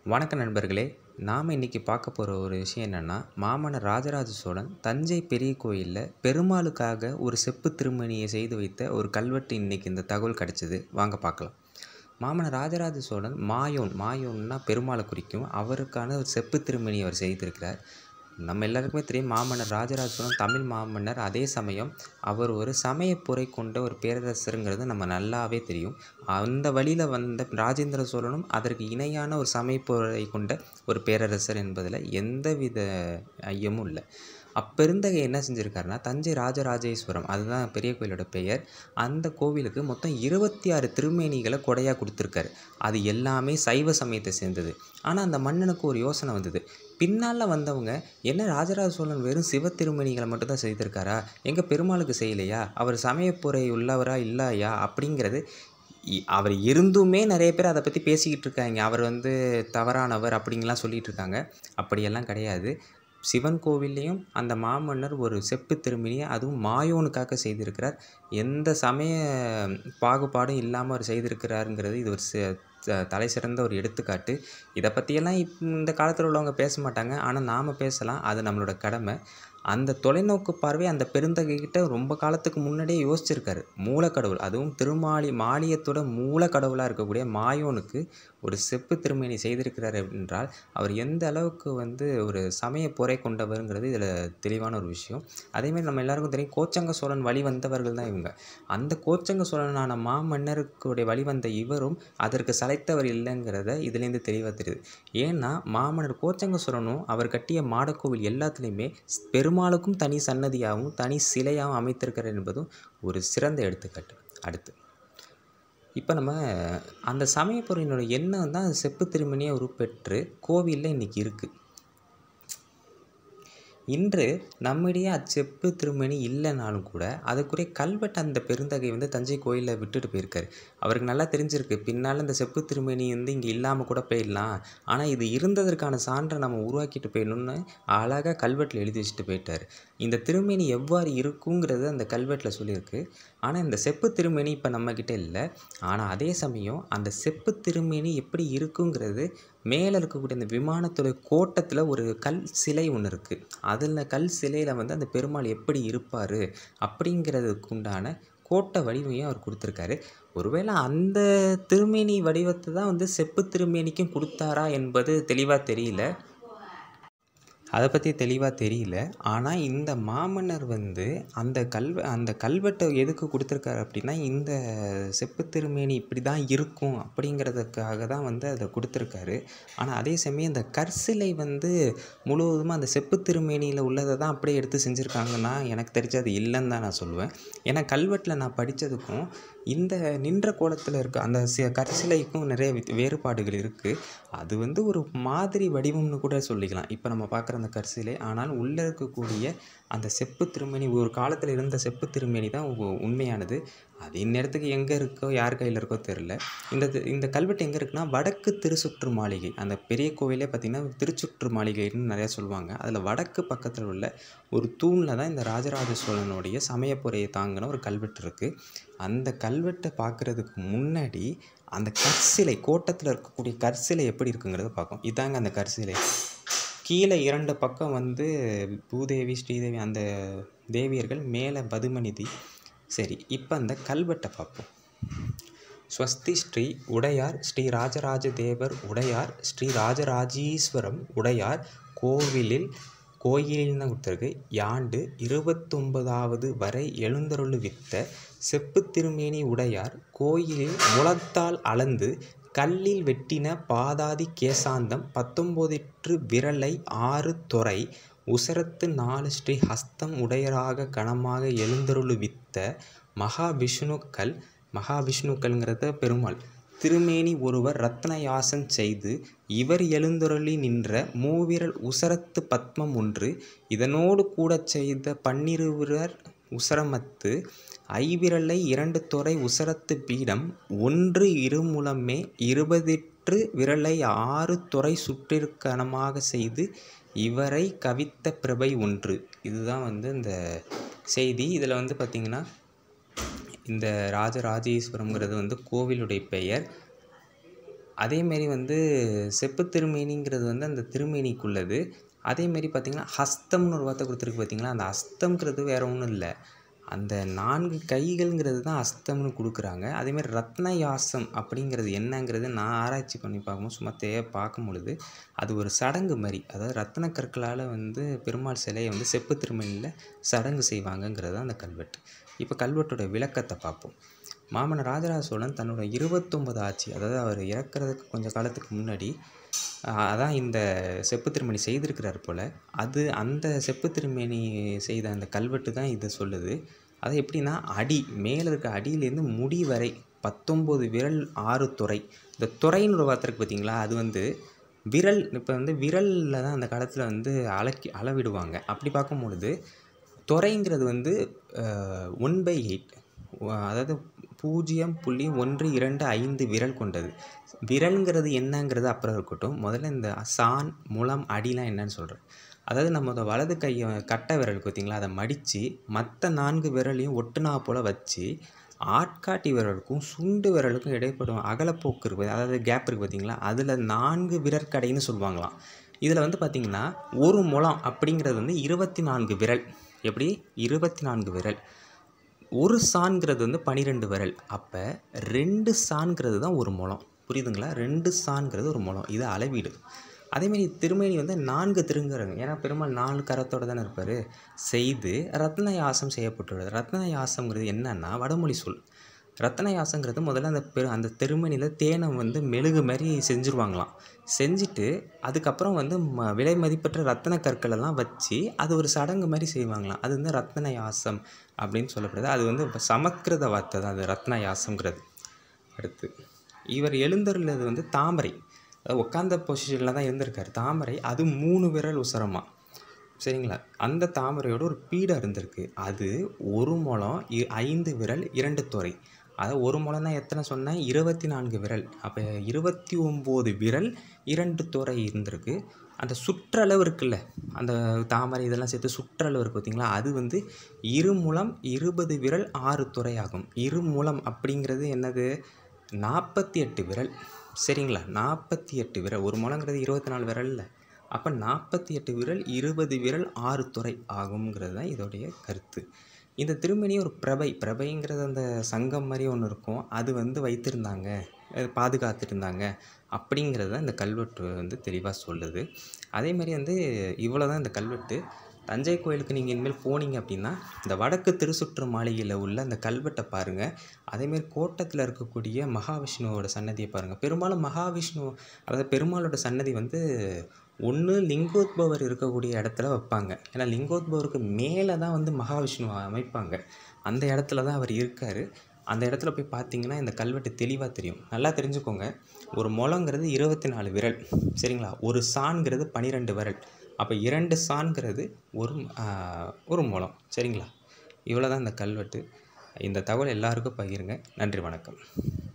வணக்கம் நண்பர்களே நாம் இன்றைக்கி பார்க்க போகிற ஒரு விஷயம் என்னென்னா மாமன்னர் ராஜராஜ சோழன் தஞ்சை பெரிய கோயிலில் பெருமாளுக்காக ஒரு செப்பு திருமணியை செய்து வைத்த ஒரு கல்வெட்டு இன்றைக்கி இந்த தகவல் கிடச்சிது வாங்க பார்க்கலாம் மாமன்னர் ராஜராஜ சோழன் மாயோன் மாயோன்னா பெருமாளை குறிக்கும் அவருக்கான ஒரு செப்பு திருமணி அவர் செய்திருக்கிறார் நம்ம எல்லாருக்குமே தெரியும் மாமன்னர் ராஜராஜ சோழன் தமிழ் மாமன்னர் அதே சமயம் அவர் ஒரு சமயப்புரை கொண்ட ஒரு பேரரசருங்கிறது நம்ம நல்லாவே தெரியும் அந்த வழியில் வந்த ராஜேந்திர சோழனும் அதற்கு இணையான ஒரு சமயப்புரை கொண்ட ஒரு பேரரசர் என்பதில் எந்தவித ஐயமும் இல்லை அப்பெருந்தகை என்ன செஞ்சுருக்காருன்னா தஞ்சை ராஜராஜேஸ்வரம் அதுதான் பெரிய கோயிலோட பெயர் அந்த கோவிலுக்கு மொத்தம் இருபத்தி ஆறு திருமேனிகளை கொடையாக கொடுத்துருக்காரு அது எல்லாமே சைவ சமயத்தை சேர்ந்தது ஆனால் அந்த மன்னனுக்கு ஒரு யோசனை வந்தது பின்னால் வந்தவங்க என்ன ராஜராஜ சோழன் வெறும் சிவ திருமணிகளை மட்டும்தான் செய்திருக்காரா எங்கள் பெருமாளுக்கு செய்யலையா அவர் சமயப்புரை உள்ளவரா இல்லையா அப்படிங்கிறது இ- அவர் இருந்துமே நிறைய பேர் அதை பற்றி பேசிக்கிட்டு இருக்காங்க அவர் வந்து தவறானவர் அப்படிங்கலாம் சொல்லிட்டு இருக்காங்க அப்படியெல்லாம் கிடையாது சிவன் கோவில்லையும் அந்த மாமன்னர் ஒரு செப்பு திருமணியை அதுவும் மாயோனுக்காக செய்திருக்கிறார் எந்த சமய பாகுபாடும் இல்லாமல் அவர் செய்திருக்கிறாருங்கிறது இது ஒரு சி- த- தலை சிறந்த ஒரு எடுத்துக்காட்டு இதை பற்றியெல்லாம் இப் இந்த காலத்தில் உள்ளவங்க பேச மாட்டாங்க ஆனால் நாம் பேசலாம் அது நம்மளோட கடமை அந்த தொலைநோக்கு பார்வை அந்த பெருந்தகைக்கிட்ட ரொம்ப காலத்துக்கு முன்னாடியே யோசிச்சிருக்காரு மூலக்கடவுள் அதுவும் திருமாலி மாலியத்தோட மூலக்கடவுளாக இருக்கக்கூடிய மாயோனுக்கு ஒரு செப்பு திருமேனி செய்திருக்கிறார் என்றால் அவர் எந்த அளவுக்கு வந்து ஒரு சமய பொறை கொண்டவருங்கிறது இதில் தெளிவான ஒரு விஷயம் அதேமாதிரி நம்ம எல்லாருக்கும் தெரியும் கோச்சங்க சோழன் வழி வந்தவர்கள் தான் இவங்க அந்த கோச்சங்க சோழனான மாமன்னருக்குடைய வழி வந்த இவரும் அதற்கு சளைத்தவர் இல்லைங்கிறத இதுலேருந்து தெளிவாக தெரியுது ஏன்னா மாமன்னர் கோச்சங்க சோழனும் அவர் கட்டிய மாடக்கோவில் எல்லாத்துலேயுமே பெருமாளுக்கும் தனி சன்னதியாகவும் தனி சிலையாகவும் அமைத்திருக்கிறார் என்பதும் ஒரு சிறந்த எடுத்துக்காட்டு அடுத்து இப்போ நம்ம அந்த சமயப்பொருளினோட எண்ணம் தான் செப்பு திருமணியை உருப்பெற்று கோவிலில் இன்றைக்கி இருக்குது இன்று நம்மிடையே அச்செப்பு திருமணி இல்லைனாலும் கூட அதுக்குரிய கல்வெட்டு அந்த பெருந்தகை வந்து தஞ்சை கோயிலில் விட்டுட்டு போயிருக்காரு அவருக்கு நல்லா தெரிஞ்சிருக்கு பின்னால் இந்த செப்பு திருமணி வந்து இங்கே இல்லாமல் கூட போயிடலாம் ஆனால் இது இருந்ததற்கான சான்றை நம்ம உருவாக்கிட்டு போயிடணும்னு அழகாக கல்வெட்டில் எழுதி வச்சுட்டு போயிட்டார் இந்த திருமேனி எவ்வாறு இருக்குங்கிறது அந்த கல்வெட்டில் சொல்லியிருக்கு ஆனால் இந்த செப்பு திருமேனி இப்போ நம்மக்கிட்ட இல்லை ஆனால் அதே சமயம் அந்த செப்பு திருமேனி எப்படி இருக்குங்கிறது மேலே இருக்கக்கூடிய அந்த விமானத்தோட கோட்டத்தில் ஒரு கல் சிலை ஒன்று இருக்குது அதில் கல் சிலையில் வந்து அந்த பெருமாள் எப்படி இருப்பார் அப்படிங்கிறதுக்கு உண்டான கோட்டை வடிவையும் அவர் கொடுத்துருக்காரு ஒருவேளை அந்த திருமேனி வடிவத்தை தான் வந்து செப்பு திருமேனிக்கும் கொடுத்தாரா என்பது தெளிவாக தெரியல அதை பற்றி தெளிவாக தெரியல ஆனால் இந்த மாமன்னர் வந்து அந்த கல்வ அந்த கல்வெட்டை எதுக்கு கொடுத்துருக்காரு அப்படின்னா இந்த செப்பு திருமேனி இப்படி தான் இருக்கும் அப்படிங்கிறதுக்காக தான் வந்து அதை கொடுத்துருக்காரு ஆனால் அதே சமயம் இந்த கற்சிலை வந்து முழுவதுமாக அந்த செப்பு திருமேனியில் உள்ளதை தான் அப்படியே எடுத்து செஞ்சுருக்காங்கன்னா எனக்கு தெரிஞ்சு அது இல்லைன்னு தான் நான் சொல்லுவேன் ஏன்னா கல்வெட்டில் நான் படித்ததுக்கும் இந்த நின்ற கோலத்தில் இருக்க அந்த சி கற்சிலைக்கும் நிறைய வித்- வேறுபாடுகள் இருக்குது அது வந்து ஒரு மாதிரி வடிவம்னு கூட சொல்லிக்கலாம் இப்போ நம்ம பார்க்குற அந்த கற்சிலை ஆனால் உள்ளே இருக்கக்கூடிய அந்த செப்பு திருமேனி ஒரு காலத்தில் இருந்த செப்பு திருமேனி தான் உ- உண்மையானது அது இந்நேரத்துக்கு எங்கே இருக்கோ யார் கையில் இருக்கோ தெரில இந்த தி- இந்த கல்வெட்டு எங்கே இருக்குன்னா வடக்கு திருச்சுற்று மாளிகை அந்த பெரிய கோவிலே பார்த்திங்கன்னா திருச்சுற்று மாளிகைன்னு நிறையா சொல்லுவாங்க அதில் வடக்கு பக்கத்தில் உள்ள ஒரு தூணில் தான் இந்த ராஜராஜ சோழனுடைய சமயப்புரையை தாங்கின ஒரு கல்வெட்டு இருக்குது அந்த கல்வெட்டை பார்க்குறதுக்கு முன்னாடி அந்த கற்சிலை கோட்டத்தில் இருக்கக்கூடிய கற்சிலை எப்படி இருக்குங்கிறத பார்க்கும் இதாங்க அந்த கற்சிலை கீழே இரண்டு பக்கம் வந்து பூதேவி ஸ்ரீதேவி அந்த தேவியர்கள் மேலே பதுமநிதி சரி இப்போ அந்த கல்வெட்டை பார்ப்போம் ஸ்வஸ்தி ஸ்ரீ உடையார் ஸ்ரீ ராஜராஜ தேவர் உடையார் ஸ்ரீ ராஜராஜீஸ்வரம் உடையார் கோவிலில் கோயிலில் தான் கொடுத்துருக்கு யாண்டு இருபத்தொன்பதாவது வரை எழுந்தருளுவித்த செப்பு திருமேனி உடையார் கோயிலில் முளத்தால் அளந்து கல்லில் வெட்டின பாதாதி கேசாந்தம் பத்தொம்போதிற்று விரலை ஆறு தொரை உசரத்து நாலு ஸ்ரீ ஹஸ்தம் உடையராக கணமாக எழுந்தருளுவித்த மகாவிஷ்ணுக்கள் மகாவிஷ்ணுக்கள்ங்கிறத பெருமாள் திருமேனி ஒருவர் ரத்னயாசம் செய்து இவர் எழுந்தருளி நின்ற மூவிரல் உசரத்து பத்மம் ஒன்று இதனோடு கூடச் செய்த பன்னிருவிரர் உசரமத்து ஐவிரலை இரண்டு தொரை உசரத்து பீடம் ஒன்று இருமுலமே இருபதிற்று விரலை ஆறு தொரை சுற்றிற்கணமாக செய்து இவரை கவித்த பிரபை ஒன்று இதுதான் வந்து இந்த செய்தி இதில் வந்து பார்த்திங்கன்னா இந்த ராஜராஜேஸ்வரம்ங்கிறது வந்து கோவிலுடைய பெயர் அதேமாரி வந்து செப்பு திருமேனிங்கிறது வந்து அந்த திருமேனிக்குள்ளது அதேமாரி பார்த்திங்கன்னா ஹஸ்தம்னு ஒரு வார்த்தை கொடுத்துருக்கு பார்த்தீங்களா அந்த ஹஸ்தம்ங்கிறது வேறு ஒன்றும் இல்லை அந்த நான்கு கைகள்ங்கிறது தான் அஸ்தம்னு கொடுக்குறாங்க அதேமாதிரி ரத்னயாசம் அப்படிங்கிறது என்னங்கிறது நான் ஆராய்ச்சி பண்ணி பார்க்கும்போது சும்மா தே பார்க்கும் பொழுது அது ஒரு சடங்கு மாதிரி அதாவது ரத்ன கற்களால் வந்து பெருமாள் சிலையை வந்து செப்பு திருமணியில் சடங்கு செய்வாங்கங்கிறது தான் அந்த கல்வெட்டு இப்போ கல்வெட்டோட விளக்கத்தை பார்ப்போம் மாமன்னர் ராஜராஜ சோழன் தன்னோட இருபத்தொம்பது ஆட்சி அதாவது அவர் இறக்குறதுக்கு கொஞ்சம் காலத்துக்கு முன்னாடி அதான் இந்த செப்பு திருமணி செய்திருக்கிறார் போல் அது அந்த செப்பு திருமணி செய்த அந்த கல்வெட்டு தான் இதை சொல்லுது அது எப்படின்னா அடி மேலே இருக்க அடியிலேருந்து முடி வரை பத்தொம்போது விரல் ஆறு துறை இந்த துறைன்னு ஒரு வார்த்தை இருக்குது பார்த்தீங்களா அது வந்து விரல் இப்போ வந்து விரலில் தான் அந்த காலத்தில் வந்து அளக்கி அளவிடுவாங்க அப்படி பார்க்கும் பொழுது துறைங்கிறது வந்து ஒன் பை எயிட் அதாவது பூஜ்ஜியம் புள்ளி ஒன்று இரண்டு ஐந்து விரல் கொண்டது விரல்ங்கிறது என்னங்கிறது அப்புறம் இருக்கட்டும் முதல்ல இந்த சான் முலம் அடிலாம் என்னன்னு சொல்கிறேன் அதாவது நம்ம வலது கையை கட்டை விரல் பார்த்தீங்களா அதை மடித்து மற்ற நான்கு விரலையும் ஒட்டுனா போல் வச்சு ஆட்காட்டி விரலுக்கும் சுண்டு விரலுக்கும் இடைப்படும் அகலப்போக்கு இருக்குது அதாவது கேப் இருக்குது பார்த்தீங்களா அதில் நான்கு விரற்கடைன்னு சொல்லுவாங்களாம் இதில் வந்து பார்த்திங்கன்னா ஒரு முலம் அப்படிங்கிறது வந்து இருபத்தி நான்கு விரல் எப்படி இருபத்தி நான்கு விரல் ஒரு சான்கிறது வந்து பனிரெண்டு விரல் அப்போ ரெண்டு சான்கிறது தான் ஒரு முலம் புரியுதுங்களா ரெண்டு சான்கிறது ஒரு முலம் இது அளவீடு அதேமாரி திருமேனி வந்து நான்கு திருங்குறாங்க ஏன்னா பெருமாள் நாலு கரத்தோடு தானே இருப்பார் செய்து ரத்ன யாசம் செய்யப்பட்டுள்ளது ரத்ன யாசம்ங்கிறது என்னன்னா வடமொழி சொல் ரத்ன யாசங்கிறது முதல்ல அந்த பெரு அந்த திருமணியில் தேனை வந்து மெழுகு மாதிரி செஞ்சுருவாங்களாம் செஞ்சுட்டு அதுக்கப்புறம் வந்து ம விலை மதிப்பற்ற ரத்தன கற்களெல்லாம் வச்சு அது ஒரு சடங்கு மாதிரி செய்வாங்களாம் அது வந்து ரத்ன யாசம் அப்படின்னு சொல்லப்படுது அது வந்து சமஸ்கிருத வார்த்தை தான் அது ரத்ன யாசம்ங்கிறது அடுத்து இவர் எழுந்தருளது வந்து தாமரை அதாவது உட்காந்த பொசிஷனில் தான் இருந்திருக்காரு தாமரை அது மூணு விரல் உசரமாக சரிங்களா அந்த தாமரையோட ஒரு பீடம் இருந்திருக்கு அது ஒரு முழம் ஐந்து விரல் இரண்டு துறை அதாவது ஒரு முழம்னா எத்தனை சொன்னேன் இருபத்தி நான்கு விரல் அப்போ இருபத்தி ஒம்பது விரல் இரண்டு துறை இருந்திருக்கு அந்த சுற்றளவு இருக்குல்ல அந்த தாமரை இதெல்லாம் சேர்த்து சுற்றளவு இருக்குது பார்த்தீங்களா அது வந்து இருமுலம் இருபது விரல் ஆறு துறை ஆகும் இருமுலம் அப்படிங்கிறது என்னது நாற்பத்தி எட்டு விரல் சரிங்களா நாற்பத்தி எட்டு விரல் ஒரு முழங்கிறது இருபத்தி நாலு விரலில் அப்போ நாற்பத்தி எட்டு விரல் இருபது விரல் ஆறு துறை ஆகுங்கிறது தான் இதோடைய கருத்து இந்த திருமணி ஒரு பிரபை பிரபைங்கிறது அந்த சங்கம் மாதிரி ஒன்று இருக்கும் அது வந்து வைத்திருந்தாங்க பாதுகாத்துருந்தாங்க அப்படிங்கிறது தான் இந்த கல்வெட்டு வந்து தெளிவாக சொல்லுது அதே மாதிரி வந்து இவ்வளோ தான் இந்த கல்வெட்டு தஞ்சை கோயிலுக்கு நீங்கள் இனிமேல் போனீங்க அப்படின்னா இந்த வடக்கு திருசுற்று மாளிகையில் உள்ள அந்த கல்வெட்டை பாருங்கள் அதேமாரி கோட்டத்தில் இருக்கக்கூடிய மகாவிஷ்ணுவோட சன்னதியை பாருங்கள் பெரும்பாலும் மகாவிஷ்ணு அதாவது பெருமாளோட சன்னதி வந்து ஒன்று லிங்கோத்பவர் இருக்கக்கூடிய இடத்துல வைப்பாங்க ஏன்னா லிங்கோத்பவருக்கு மேலே தான் வந்து மகாவிஷ்ணு அமைப்பாங்க அந்த இடத்துல தான் அவர் இருக்கார் அந்த இடத்துல போய் பார்த்தீங்கன்னா இந்த கல்வெட்டு தெளிவாக தெரியும் நல்லா தெரிஞ்சுக்கோங்க ஒரு முளங்கிறது இருபத்தி நாலு விரல் சரிங்களா ஒரு சான்கிறது பன்னிரெண்டு விரல் அப்போ இரண்டு சான்கிறது ஒரு ஒரு முளம் சரிங்களா இவ்வளோ தான் இந்த கல்வெட்டு இந்த தகவல் எல்லாருக்கும் பகிருங்க நன்றி வணக்கம்